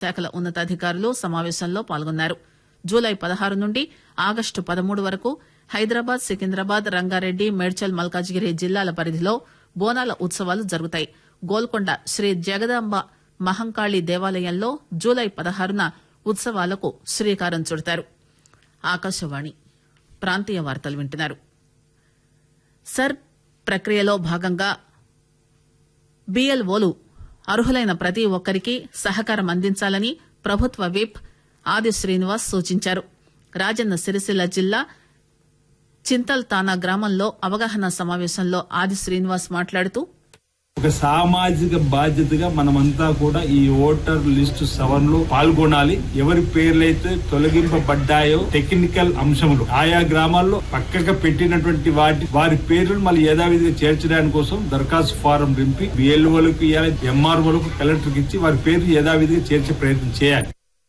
శాఖల ఉన్నతాధికారులు సమావేశంలో పాల్గొన్నారు జూలై పదహారు నుండి ఆగస్టు పదమూడు వరకు హైదరాబాద్ సికింద్రాబాద్ రంగారెడ్డి మేడ్చల్ మల్కాజిగిరి జిల్లాల పరిధిలో బోనాల ఉత్సవాలు జరుగుతాయి గోల్కొండ శ్రీ జగదాంబ మహంకాళి దేవాలయంలో జూలై పదహారున ఉత్సవాలకు శ్రీకారం చుడతారు ఆకాశవాణి ప్రాంతీయ వార్తలు వింటున్నారు సర్ ప్రక్రియలో భాగంగా బిఎల్ఓలు అర్హులైన ప్రతి ఒక్కరికి సహకారం అందించాలని ప్రభుత్వ విప్ ఆది శ్రీనివాస్ సూచించారు రాజన్న సిరిసిల్ల జిల్లా చింతల్ తానా గ్రామంలో అవగాహన సమావేశంలో ఆది శ్రీనివాస్ మాట్లాడుతూ ఒక సామాజిక బాధ్యతగా మనమంతా కూడా ఈ ఓటర్ లిస్టు సవరణలో పాల్గొనాలి ఎవరి పేర్లైతే తొలగింపబడ్డాయో టెక్నికల్ అంశములు ఆయా గ్రామాల్లో పక్కగా పెట్టినటువంటి వాటి వారి పేర్లు మళ్ళీ యథావిధిగా చేర్చడానికి కోసం దరఖాస్తు ఫారం నింపి బిఎల్ఓలకు ఇవ్వాలి ఎంఆర్ఓలకు కలెక్టర్కి ఇచ్చి వారి పేర్లు యథావిధిగా చేర్చే ప్రయత్నం చేయాలి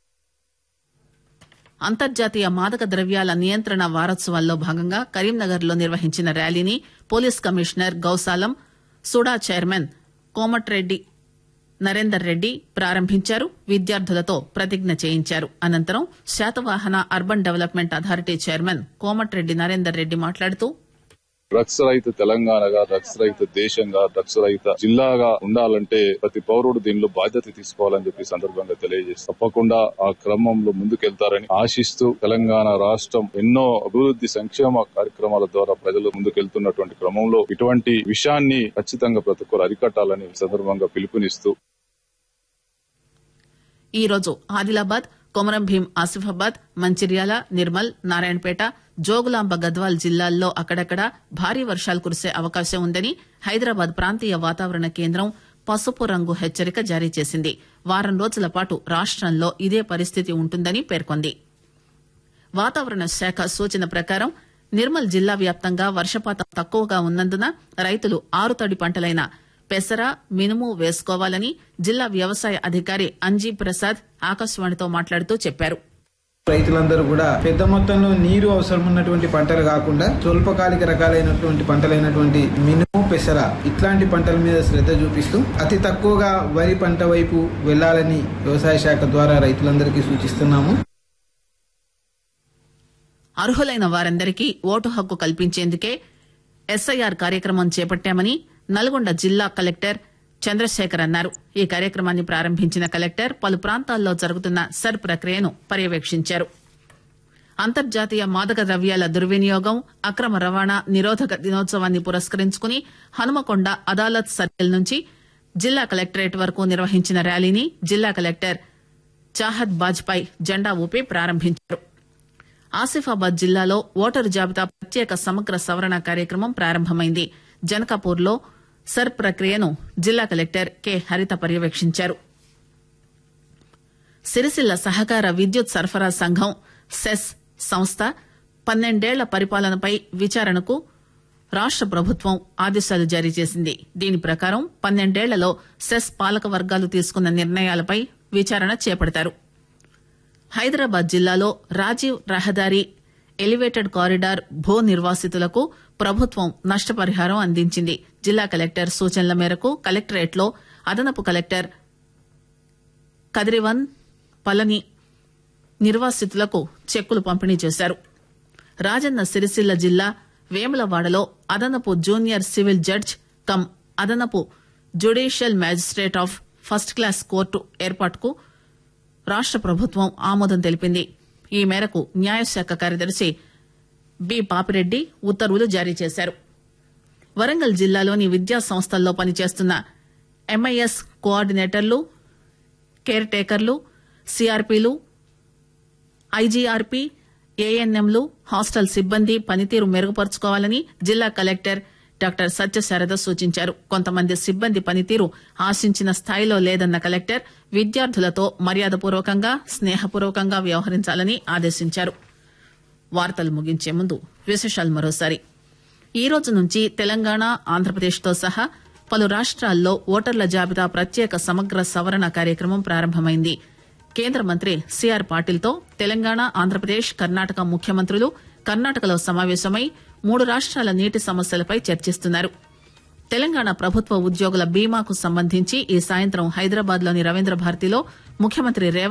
అంతర్జాతీయ మాదక ద్రవ్యాల నియంత్రణ వారోత్సవాల్లో భాగంగా కరీంనగర్ లో నిర్వహించిన ర్యాలీని పోలీస్ కమిషనర్ గౌసాలం సుడా చైర్మన్ కోమటిరెడ్డి నరేందర్ రెడ్డి ప్రారంభించారు విద్యార్థులతో ప్రతిజ్ఞ చేయించారు అనంతరం Satavahana urban development authority chairman Komatireddy Narender Reddy మాట్లాడుతూ డ్రగ్స్ రహిత తెలంగాణగా డ్రగ్స్ రహిత దేశంగా డ్రగ్స్ రహిత జిల్లాగా ఉండాలంటే ప్రతి పౌరుడు దీనిలో బాధ్యత తీసుకోవాలని చెప్పి ఈ సందర్భంగా తెలియజేసి తప్పకుండా ఆ క్రమంలో ముందుకెళ్తారని ఆశిస్తూ తెలంగాణ రాష్ట్రం ఎన్నో అభివృద్ధి సంక్షేమ కార్యక్రమాల ద్వారా ప్రజలు ముందుకెళ్తున్నటువంటి క్రమంలో ఇటువంటి విషయాన్ని ఖచ్చితంగా ప్రతి ఒక్కరు అరికట్టాలని ఈ సందర్భంగా పిలుపునిస్తూ ఈ రోజు ఆదిలాబాద్ కొమరం భీం ఆసిఫాబాద్ మంచిర్యాల నిర్మల్ నారాయణపేట జోగులాంబ గద్వాల్ జిల్లాల్లో అక్కడక్కడ భారీ వర్షాలు కురిసే అవకాశం ఉందని హైదరాబాద్ ప్రాంతీయ వాతావరణ కేంద్రం పసుపు రంగు హెచ్చరిక జారీ చేసింది వారం రోజుల పాటు రాష్టంలో ఇదే పరిస్థితి ఉంటుందని పేర్కొంది వాతావరణ శాఖ సూచన ప్రకారం నిర్మల్ జిల్లా వ్యాప్తంగా వర్షపాతం తక్కువగా ఉన్నందున రైతులు ఆరుతడి పంటలైన పెసర మినుము వేసుకోవాలని జిల్లా వ్యవసాయ అధికారి అంజీ ప్రసాద్ ఆకాశవాణితో మాట్లాడుతూ చెప్పారు రైతులందరూ కూడా పెద్ద మొత్తంలో నీరు అవసరం ఉన్నటువంటి పంటలు కాకుండా స్వల్పకాలిక రకాలైనటువంటి పంటలైనటువంటి మినుము పెసర ఇట్లాంటి పంటల మీద శ్రద్ధ చూపిస్తూ అతి తక్కువగా వరి పంట వైపు వెళ్లాలని వ్యవసాయ శాఖ ద్వారా రైతులందరికీ సూచిస్తున్నాము అర్హులైన వారందరికీ ఓటు హక్కు కల్పించేందుకే ఎస్ఐఆర్ కార్యక్రమం చేపట్టామని నల్గొండ జిల్లా కలెక్టర్ చంద్రశేఖర్ అన్నారు ఈ కార్యక్రమాన్ని ప్రారంభించిన కలెక్టర్ పలు ప్రాంతాల్లో జరుగుతున్న సర్ ప్రక్రియను పర్యవేక్షించారు అంతర్జాతీయ మాదక ద్రవ్యాల దుర్వినియోగం అక్రమ రవాణా నిరోధక దినోత్సవాన్ని పురస్కరించుకుని హనుమకొండ అదాలత్ సర్కిల్ నుంచి జిల్లా కలెక్టరేట్ వరకు నిర్వహించిన ర్యాలీని జిల్లా కలెక్టర్ చాహద్ బాజ్పాయ్ జెండా ఊపి ప్రారంభించారు ఆసిఫాబాద్ జిల్లాలో ఓటరు జాబితా ప్రత్యేక సమగ్ర సవరణ కార్యక్రమం ప్రారంభమైంది జనకాపూర్లో సర్ ప్రక్రియను జిల్లా కలెక్టర్ కె హరిత పర్యవేక్షించారు సిరిసిల్ల సహకార విద్యుత్ సరఫరా సంఘం సెస్ సంస్థ పన్నెండేళ్ల పరిపాలనపై విచారణకు రాష్ట ప్రభుత్వం ఆదేశాలు జారీ చేసింది దీని ప్రకారం పన్నెండేళ్లలో సెస్ పాలక వర్గాలు తీసుకున్న నిర్ణయాలపై విచారణ చేపడతారు హైదరాబాద్ జిల్లాలో రాజీవ్ రహదారి ఎలివేటెడ్ కారిడార్ భూ నిర్వాసితులకు ప్రభుత్వం నష్టపరిహారం అందించింది జిల్లా కలెక్టర్ సూచనల మేరకు కలెక్టరేట్ లో అదనపు కలెక్టర్ కదిరివన్ పలని నిర్వాసితులకు చెక్కులు పంపిణీ చేశారు రాజన్న సిరిసిల్ల జిల్లా వేములవాడలో అదనపు జూనియర్ సివిల్ జడ్జ్ కమ్ అదనపు judicial magistrate of first class court ఏర్పాటుకు రాష్ట ప్రభుత్వం ఆమోదం తెలిపింది ఈ మేరకు న్యాయశాఖ కార్యదర్శి బి పాపిరెడ్డి ఉత్తర్వులు జారీ చేశారు వరంగల్ జిల్లాలోని విద్యా సంస్థల్లో పనిచేస్తున్న ఎంఐఎస్ కోఆర్డినేటర్లు కేర్ టేకర్లు సిఆర్పీలు ఐజీఆర్పీ ఏఎన్ఎంలు హాస్టల్ సిబ్బంది పనితీరు మెరుగుపరుచుకోవాలని జిల్లా కలెక్టర్ డాక్టర్ సత్యశారద సూచించారు కొంతమంది సిబ్బంది పనితీరు ఆశించిన స్థాయిలో లేదన్న కలెక్టర్ విద్యార్థులతో మర్యాదపూర్వకంగా స్నేహపూర్వకంగా వ్యవహరించాలని ఆదేశించారు వార్తలు ముగించే ముందు విశేషాలు మరోసారి ఈ రోజు నుంచి తెలంగాణ ఆంధ్రప్రదేశ్తో సహా పలు రాష్ట్రాల్లో ఓటర్ల జాబితా ప్రత్యేక సమగ్ర సవరణ కార్యక్రమం ప్రారంభమైంది కేంద్ర మంత్రి సిఆర్ పాటిల్తో తెలంగాణ ఆంధ్రప్రదేశ్ కర్ణాటక ముఖ్యమంత్రులు కర్ణాటకలో సమావేశమై మూడు రాష్ట్రాల నీటి సమస్యలపై చర్చిస్తున్నారు తెలంగాణ ప్రభుత్వ ఉద్యోగుల బీమాకు సంబంధించి ఈ సాయంత్రం హైదరాబాద్ లోని రవీంద్ర భారతిలో ముఖ్యమంత్రి రేవంత్